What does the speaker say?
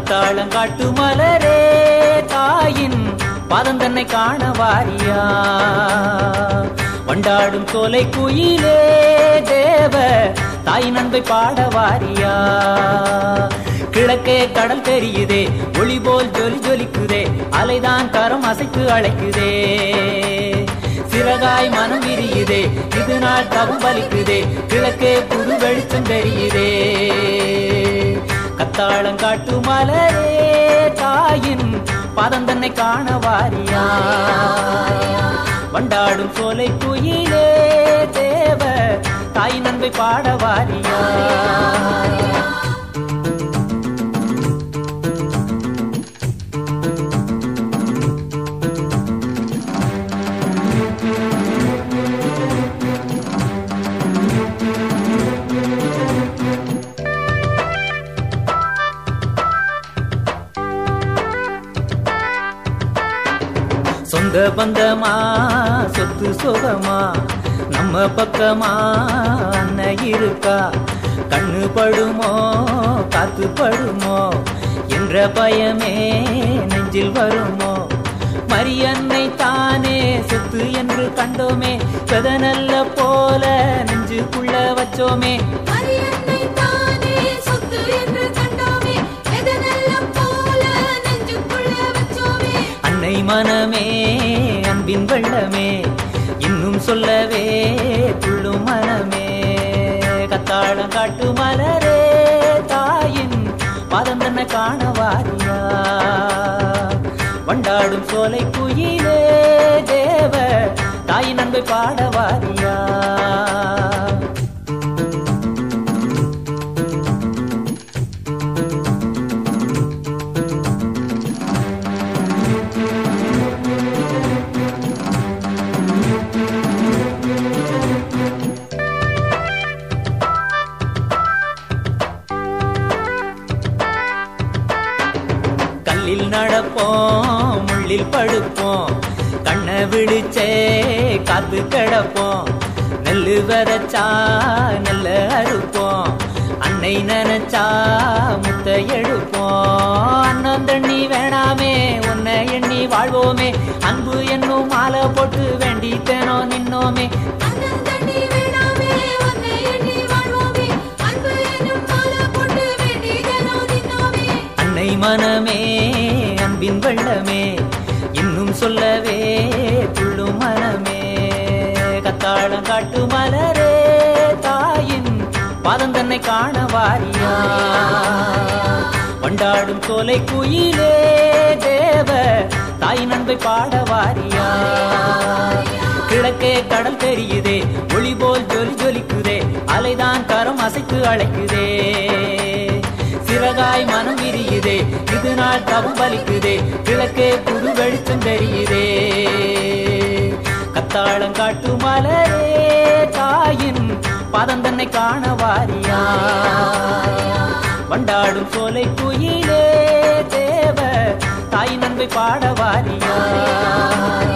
கத்தாளங்காட்டு மலரே தாயின் பாதம் தன்னை காண வாரியா வண்டாடும் சோலை குயிலே தேவ தாயின் அன்பை பாட வாரியா கிழக்கே கடல் தெரியுதே ஒளி போல் ஜொலி ஜொலிக்குதே அலைதான் கரம் அசைத்து அழைக்குதே சிறகாய் மனம் விரியுதே இது நாள் தவம் பலிக்குதே கிழக்கே புது வெளிச்சம் தெரியுதே கத்தாளங்காட்டு மலரே தாயின் பாதம் தன்னை காண வாரியா வண்டாடும் சோலை குயிலே தேவ தாயின் அன்பை பாட வாரியா சொந்த பந்தமா சொத்து சுகமா நம்ம பக்கமா அண்ணன் இருக்கா கண்ணு படுமோ காத்து படுமோ என்ற பயமே நெஞ்சில் வருமோ மரியன்னை தானே சொத்து என்று கண்டோமே கதனல்ல போல நெஞ்சுக்குள்ள வச்சோமே அரியன்னை தானே சொத்து என்று கண்டோமே எதனெல்லாம் போல நெஞ்சுக்குள்ள வச்சோமே அன்னை மனமே அன்பின் வெள்ளமே இன்னும் சொல்லவே துள்ளும் மனமே கத்தாழம் காட்டு மலரே தாயின் பாதம் தன்னை காண வாரியா வண்டாடும் சோலை குயிலே தேவ தாயின் அன்பை பாட வாரியா கல்லில் நடப்போம் முள்ளில் படுப்போம் கண்ணை விழிச்சே காத்து கிடப்போம் நெல்லு விதைச்சா நெல்ல அறுப்போம் அன்னை நினைச்சா முத்த எடுப்போம் அண்ணன் தண்ணி வேணாமே உன்னை எண்ணி வாழ்வோமே அன்பு என்னும் மாலை போட்டு வேண்டித்தேனோ நின்னோமே அண்ணன் தண்ணி வேணாமே உன்னை எண்ணி வாழ்வோமே அன்பு என்னும் மாலை போட்டு வேண்டி தினம் நின்னோமே அன்னை மனமே அன்பின் வெள்ளமே இன்னும் சொல்லவே துள்ளும் மனமே கத்தாழம் காட்டு மலரே தாயின் பாதம் தன்னை காண வாரியா வண்டாடும் சோலை குயிலே தேவ தாயின் அன்பை பாட வாரியா கிழக்கே கடல் தெரியுதே ஒளி போல் ஜொலி ஜொலிக்குதே அலைதான் கரம் அசைத்து அழைக்குதே சிறகாய் மனம் விரியுதே இது நாள் தவம் பலிக்குதே கிழக்கே புது வெளிச்சம் தெரியுதே கத்தாழம் காட்டு மலரே தாயின் பாதம் தன்னை காண வாரியா வண்டாடும் சோலை குயிலே தேவ தாயின் அன்பை பாட வாரியா